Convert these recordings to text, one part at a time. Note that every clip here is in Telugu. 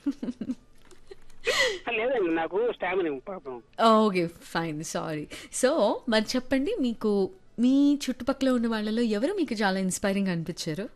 లేదండి నాకు స్టామినా పాపం ఓకే ఫైన్ సారీ సో మరి చెప్పండి మీకు మీ చుట్టుపక్కల ఉన్న వాళ్ళలో ఎవరు మీకు చాలా ఇన్స్పైరింగ్ అనిపించారు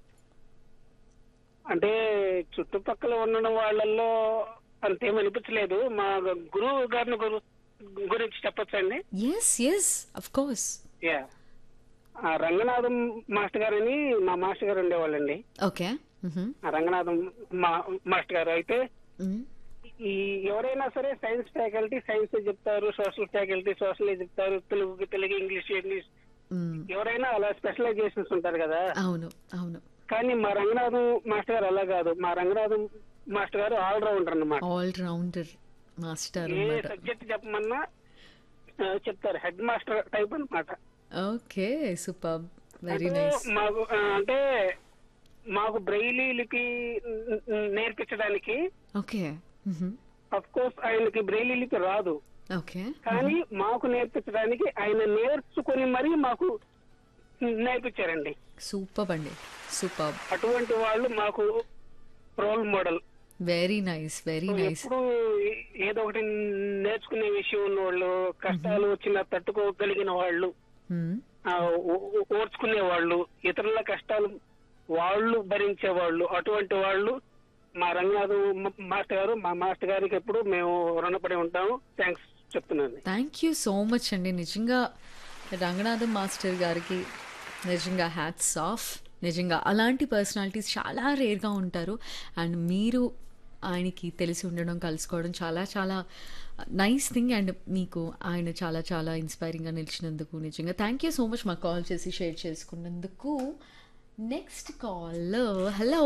అంటే చుట్టుపక్కల ఉన్న వాళ్ళల్లో అంతేం అనిపించలేదు మా గురువు గారిని గురు గురించి చెప్పొచ్చండి yes yes of course yeah ఆ రంగనాథం మాస్టర్ గారని మా మాస్టర్ గారు ఉండేవాళ్ళండి ఓకే ఆ రంగనాథం మా మాస్టర్ గారు అయితే ఈ ఎవరైనా సరే సైన్స్ ఫ్యాకల్టీ సైన్స్ చెప్తారు సోషల్ ఫ్యాకల్టీ సోషల్ చెప్తారు తెలుగు తెలుగు ఇంగ్లీష్ ఇంగ్లీష్ ఎవరైనా అలా స్పెషలైజేషన్స్ ఉంటారు కదా అవును అవును కానీ మా రంగనాథం మాస్టర్ గారు అలా కాదు మా రంగనాథం మాస్టర్ గారు ఆల్ రౌండర్ అన్నమాట ఆల్ రౌండర్ మాస్టర్ ఏ అన్నమాట సబ్జెక్ట్ చెప్పమన్నా ఆ, చెప్తారు హెడ్ మాస్టర్ టైప్ అన్నమాట ఓకే సూపర్ వెరీ అంటే నైస్ మాకు ఆ, అంటే మాకు బ్రెయిలీ లిపి న- న- నేర్పించడానికి ఓకే అఫ్ కోర్స్ ఆయనకి బ్రెయిలీ లిపి రాదు ఓకే కానీ మాకు నేర్పించడానికి ఆయన నేర్చుకుని మరీ మాకు నేర్పించారండి సూపర్ అండి సూపర్ అటువంటి వాళ్ళు మాకు role model very nice very nice ఎప్పుడు ఏదో ఒకటి నేర్చుకునే విషయం ఉన్న వాళ్ళు కష్టాలు వచ్చిన తట్టుకోగలిగిన వాళ్ళు ఆ, ఓ- ఓ- ఓర్చుకునే వాళ్ళు ఇతరుల కష్టాలు వాళ్ళు భరించే వాళ్ళు అటువంటి వాళ్ళు మా రంగనాథు మ- మాస్టర్ గారు మా మాస్టర్ గారికి ఎప్పుడు మేము రుణపడి ఉంటాము థ్యాంక్స్ చెప్తున్నాను థ్యాంక్ యూ సో మచ్ అండి నిజంగా రంగనాథం మాస్టర్ గారికి నిజంగా హ్యాట్స్ ఆఫ్ నిజంగా అలాంటి పర్సనాలిటీస్ చాలా రేర్గా ఉంటారు అండ్ మీరు ఆయనకి తెలిసి ఉండడం కలుసుకోవడం చాలా చాలా నైస్ థింగ్ అండ్ మీకు ఆయన చాలా చాలా ఇన్స్పైరింగ్గా నిలిచినందుకు నిజంగా థ్యాంక్ యూ సో మచ్ మాకు కాల్ చేసి షేర్ చేసుకున్నందుకు next call hello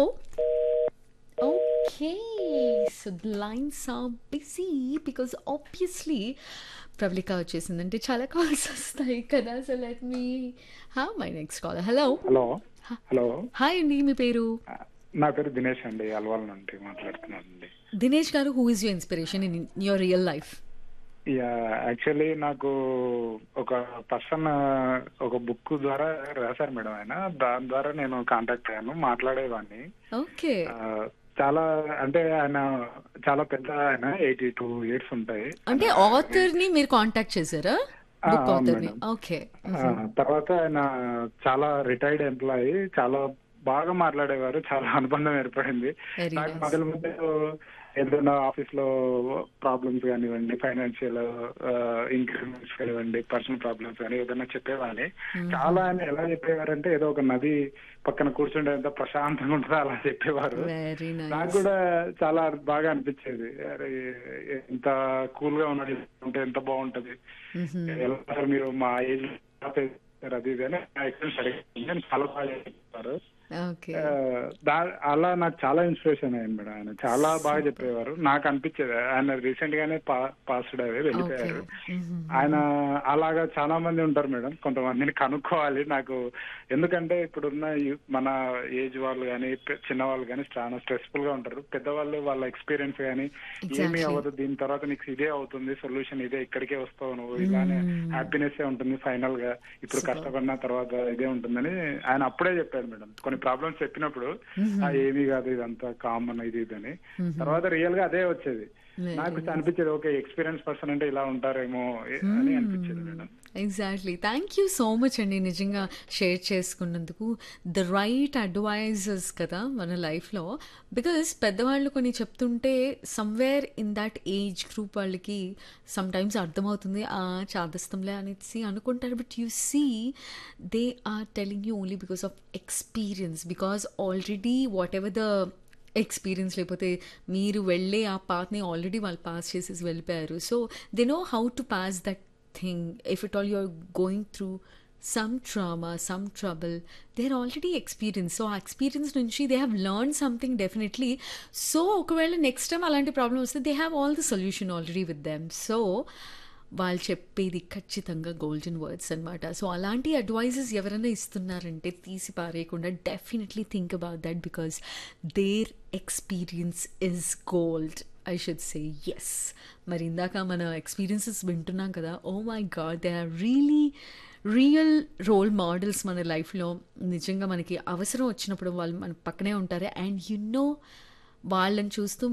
Okay, so the lines are busy because obviously ప్రబలిక వచ్చేసిందంటే చాలా కాల్స్ వస్తాయి కదా so let me have my next call hello hello hello hi అండి మీ పేరు నా పేరు దినేష్ అండి అల్వాల్ నుండి మాట్లాడుతున్నానండి దినేష్ గారు who is your inspiration in your real life yeah actually నాకు ఒక పర్సన్ ఒక బుక్ ద్వారా రాశారు మేడం ఆయన దాని ద్వారా నేను కాంటాక్ట్ అయ్యాను మాట్లాడేవాడిని ఓకే ఆ, చాలా అంటే ఆయన చాలా పెద్ద ఆయన ఎయిటీ టూ ఇయర్స్ ఉంటాయి అంటే ఆథర్ ని మీరు కాంటాక్ట్ చేశారా ఆ, బుక్ అవును ఆథర్ ని మేడం. ఓకే ఆ, తర్వాత ఆయన చాలా రిటైర్డ్ ఎంప్లాయీ చాలా బాగా మాట్లాడేవారు చాలా అనుబంధం ఏర్పడింది Very నాకు nice. మొదలు మధ్యలో ఏదైనా ఆఫీస్ లో ప్రాబ్లమ్స్ కానివ్వండి ఫైనాన్షియల్ ఇంక్రిమెంట్స్ కానివ్వండి పర్సనల్ ప్రాబ్లమ్స్ కానీ ఏదైనా చెప్పేవాడిని చాలా ఆయన ఎలా చెప్పేవారంటే ఏదో ఒక నది పక్కన కూర్చుంటే ఎంత ప్రశాంతంగా ఉంటుందో అలా చెప్పేవారు వెరీ నాకు నైస్ కూడా చాలా బాగా అనిపించేది అరే ఎంత కూల్ గా ఉన్నాడు ఉంటే ఎంత బాగుంటది ఎలా అసలు మీరు మా ఏజ్ అది ఇది అని ఎక్స్పీరియన్స్ అడిగింది నేను చాలా బాగా చెప్పారు ఓకే ఆ, దా- అలా నాకు చాలా ఇన్స్పిరేషన్ అయ్యింది మేడం ఆయన చాలా బాగా చెప్పేవారు నాకు అనిపించేది ఆయన రీసెంట్ గానే పాస్డ్ అవే వెళ్ళిపోయారు ఆయన అలాగా చాలా మంది ఉంటారు మేడం కొంతమందిని కనుక్కోవాలి నాకు ఎందుకంటే ఇప్పుడున్న యూ- మన ఏజ్ వాళ్ళు కానీ చిన్న వాళ్ళు కానీ చాలా స్ట్రెస్ఫుల్ గా ఉంటారు పెద్దవాళ్ళు వాళ్ళ ఎక్స్పీరియన్స్ కానీ ఏమీ Exactly. అవ్వదు దీని తర్వాత నీకు ఇదే అవుతుంది సొల్యూషన్ ఇదే ఇక్కడికే వస్తావు నువ్వు ఇలానే హ్యాపీనెస్ ఉంటుంది ఫైనల్ గా ఇప్పుడు కష్టపడిన తర్వాత ఇదే ఉంటుందని ఆయన అప్పుడే చెప్పాడు మేడం కొన్ని ప్రాబ్లమ్స్ చెప్పినప్పుడు "ఆ, ఏమీ కాదు ఇదంతా కామన్ ఇది ఇది అని తర్వాత రియల్ గా అదే వచ్చేది నాకు అనిపించేది ఓకే ఎక్స్పీరియన్స్ పర్సన్ అంటే ఇలా ఉంటారేమో ఏ- అని అనిపించేది madam exactly thank you so much అండి నిజంగా షేర్ చేసుకున్నందుకు ద రైట్ అడ్వైజెస్ కదా మన లైఫ్లో బికాస్ పెద్దవాళ్ళు కొన్ని చెప్తుంటే somewhere in that age group వాళ్ళకి సమ్ టైమ్స్ అర్థమవుతుంది ఆ చాదస్తంలే అనేసి అనుకుంటారు but you see they are telling you only because of experience because already whatever the experience లేకపోతే మీరు వెళ్ళే ఆ పాత్ని ఆల్రెడీ వాళ్ళు పాస్ చేసేసి వెళ్ళిపోయారు so they know how to pass that thing if it all you are going through some trauma some trouble they are already experience so ఆ ఎక్స్పీరియన్స్ నుంచి they have learn something definitely so ఒకవేళ నెక్స్ట్ టైం అలాంటి ప్రాబ్లమ్ వస్తే they have all the solution already with them so వాళ్ళు చెప్పేది ఖచ్చితంగా గోల్డెన్ వర్డ్స్ అనమాట సో అలాంటి అడ్వైజెస్ ఎవరైనా ఇస్తున్నారంటే తీసి పారేయకుండా definitely think about that because there experience is gold I should say yes మరి ఇందాక మన ఎక్స్పీరియన్సెస్ వింటున్నాం కదా oh my God they are really real role models మన లైఫ్లో నిజంగా మనకి అవసరం వచ్చినప్పుడు వాళ్ళు మన పక్కనే ఉంటారు అండ్ యు నో వాళ్ళని చూస్తూ